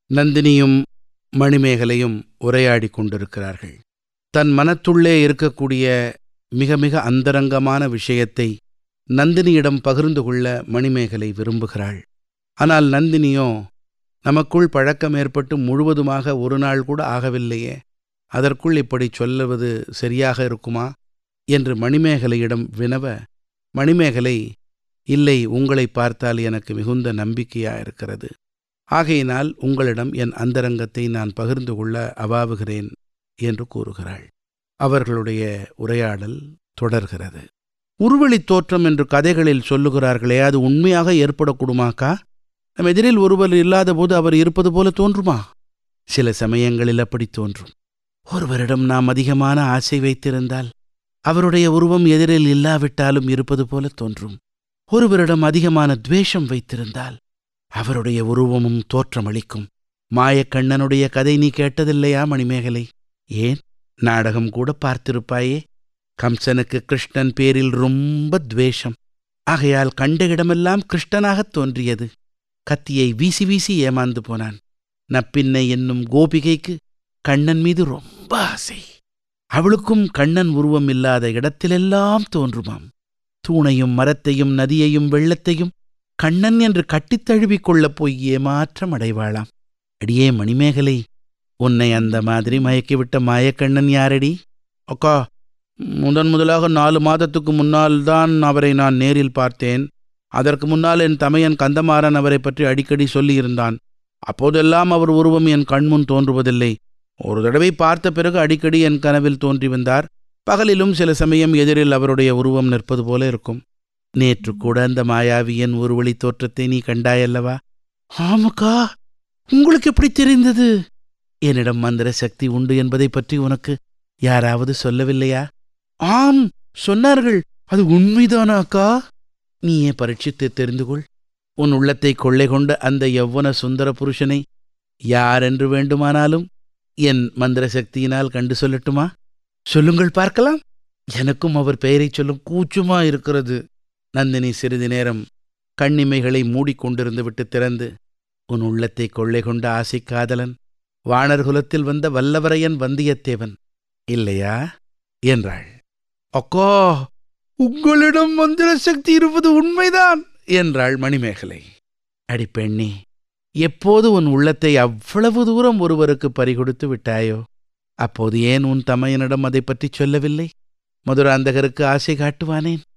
நந்தினியும் மணிமேகலையும் உரையாடிக் கொண்டிருக்கிறார்கள் தன் மனத்துள்ளே இருக்கக்கூடிய மிக மிக அந்தரங்கமான விஷயத்தை நந்தினியிடம் பகிர்ந்து கொள்ள மணிமேகலை விரும்புகிறாள் ஆனால் நந்தினியோ நமக்குள் பழக்கம் ஏற்பட்டு முழுவதுமாக ஒரு நாள் கூட ஆகவில்லையே அதற்குள் இப்படி சொல்லுவது சரியாக இருக்குமா என்று மணிமேகலையிடம் வினவ மணிமேகலை இல்லை உங்களை பார்த்தால் எனக்கு மிகுந்த நம்பிக்கையா இருக்கிறது ஆகையினால் உங்களிடம் என் அந்தரங்கத்தை நான் பகிர்ந்து கொள்ள அவாவுகிறேன் என்று கூறுகிறாள் அவர்களுடைய உரையாடல் தொடர்கிறது உருவெளித் தோற்றம் என்று கதைகளில் சொல்லுகிறார்களே அது உண்மையாக ஏற்படக்கூடுமாக்கா நம் எதிரில் ஒருவர் இல்லாதபோது அவர் இருப்பது போல தோன்றுமா சில சமயங்களில் அப்படி தோன்றும் ஒருவரிடம் நாம் அதிகமான ஆசை வைத்திருந்தால் அவருடைய உருவம் எதிரில் இல்லாவிட்டாலும் இருப்பது போல தோன்றும் ஒருவரிடம் அதிகமான துவேஷம் வைத்திருந்தால் அவருடைய உருவமும் தோற்றமளிக்கும் மாயக்கண்ணனுடைய கதை நீ கேட்டதில்லையா மணிமேகலை ஏன் நாடகம் கூட பார்த்திருப்பாயே கம்சனுக்கு கிருஷ்ணன் பேரில் ரொம்ப துவேஷம் ஆகையால் கண்ட இடமெல்லாம் கிருஷ்ணனாகத் தோன்றியது கத்தியை வீசி வீசி ஏமாந்து போனான் நப்பின்னை என்னும் கோபிகைக்கு கண்ணன் மீது ரொம்ப ஆசை அவளுக்கும் கண்ணன் உருவம் இல்லாத இடத்திலெல்லாம் தோன்றுமாம் தூணையும் மரத்தையும் நதியையும் வெள்ளத்தையும் கண்ணன் என்று கட்டித் தழுவிக் கொள்ளப் போய் ஏமாற்றம் அடைவாளாம் அடியே மணிமேகலை உன்னை அந்த மாதிரி மயக்கிவிட்ட மாயக்கண்ணன் யாரடி அக்கா முதன் முதலாக நாலு மாதத்துக்கு முன்னால் தான் அவரை நான் நேரில் பார்த்தேன் அதற்கு முன்னால் என் தமையன் கந்தமாறன் அவரை பற்றி அடிக்கடி சொல்லியிருந்தான் அப்போதெல்லாம் அவர் உருவம் என் கண்முன் தோன்றுவதில்லை ஒரு தடவை பார்த்த பிறகு அடிக்கடி என் கனவில் தோன்றி வந்தார் பகலிலும் சில சமயம் எதிரில் அவருடைய உருவம் நிற்பது போல இருக்கும் நேற்று கூட அந்த மாயாவியின் ஒருவழி தோற்றத்தை நீ கண்டாயல்லவா ஆமாக்கா உங்களுக்கு எப்படி தெரிந்தது என்னிடம் மந்திர சக்தி உண்டு என்பதை பற்றி உனக்கு யாராவது சொல்லவில்லையா ஆம் சொன்னார்கள் அது உண்மைதானா அக்கா நீயே பரீட்சித்து தெரிந்து கொள் உன் உள்ளத்தை கொள்ளை கொண்ட அந்த யௌவன சுந்தர புருஷனை யாரென்று வேண்டுமானாலும் என் மந்திர சக்தியினால் கண்டு சொல்லட்டுமா சொல்லுங்கள் பார்க்கலாம் எனக்கும் அவர் பெயரைச் சொல்லும் கூச்சமா இருக்கிறது நந்தினி சிறிது நேரம் கண்ணிமைகளை மூடிக்கொண்டிருந்து விட்டு திறந்து உன் உள்ளத்தை கொள்ளை கொண்ட ஆசை காதலன் வாணர்குலத்தில் வந்த வல்லவரையன் வந்தியத்தேவன் இல்லையா என்றாள் அக்கா உங்களிடம் மந்திர சக்தி இருப்பது உண்மைதான் என்றாள் மணிமேகலை அடிப்பெண்ணே எப்போது உன் உள்ளத்தை அவ்வளவு தூரம் ஒருவருக்கு பறிகொடுத்து விட்டாயோ அப்போது ஏன் உன் தமையனிடம் அதை பற்றி சொல்லவில்லை மதுராந்தகருக்கு ஆசை காட்டுவானேன்